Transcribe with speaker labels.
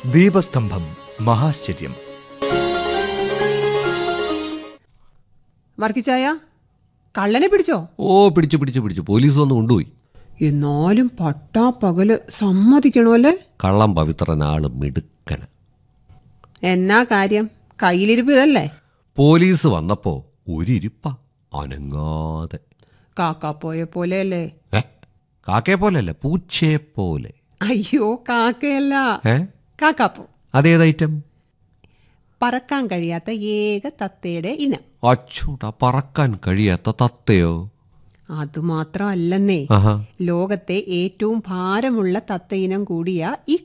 Speaker 1: ദീപസ്തംഭം മഹാശ്ചര്യം
Speaker 2: വർക്കിച്ചായ കള്ളനെ പിടിച്ചോ
Speaker 3: ഓ പിടിച്ചു പിടിച്ചു പിടിച്ചു പോലീസ് വന്ന് കൊണ്ടുപോയി
Speaker 2: എന്നാലും പട്ടാ പകല് സമ്മതിക്കണമല്ലേ
Speaker 3: കള്ളം പവിത്രനാള് മിടുക്കന്
Speaker 2: എന്നാ കാര്യം കയ്യിലിരിപ്പ് ഇതല്ലേ
Speaker 3: പോലീസ് വന്നപ്പോ ഒരിരിപ്പ അനങ്ങാതെ
Speaker 2: കാക്കാപ്പോയെ പോലെയല്ലേ
Speaker 3: ഏ കാക്കയെ പോലെയല്ല പൂച്ചയെ പോലെ
Speaker 2: അയ്യോ കാക്കയല്ല
Speaker 3: ഏ
Speaker 2: കാക്കാപ്പോ
Speaker 3: അതേത് ഐറ്റം
Speaker 2: പറക്കാൻ കഴിയാത്ത ഏക തത്തയുടെ ഇനം
Speaker 3: അച്ചൂടാ പറക്കാൻ കഴിയാത്ത തത്തയോ
Speaker 2: അതുമാത്രമല്ലെന്നേ
Speaker 3: ആഹാ
Speaker 2: ലോകത്തെ ഏറ്റവും ഭാരമുള്ള തത്തയിനം കൂടിയ ഈ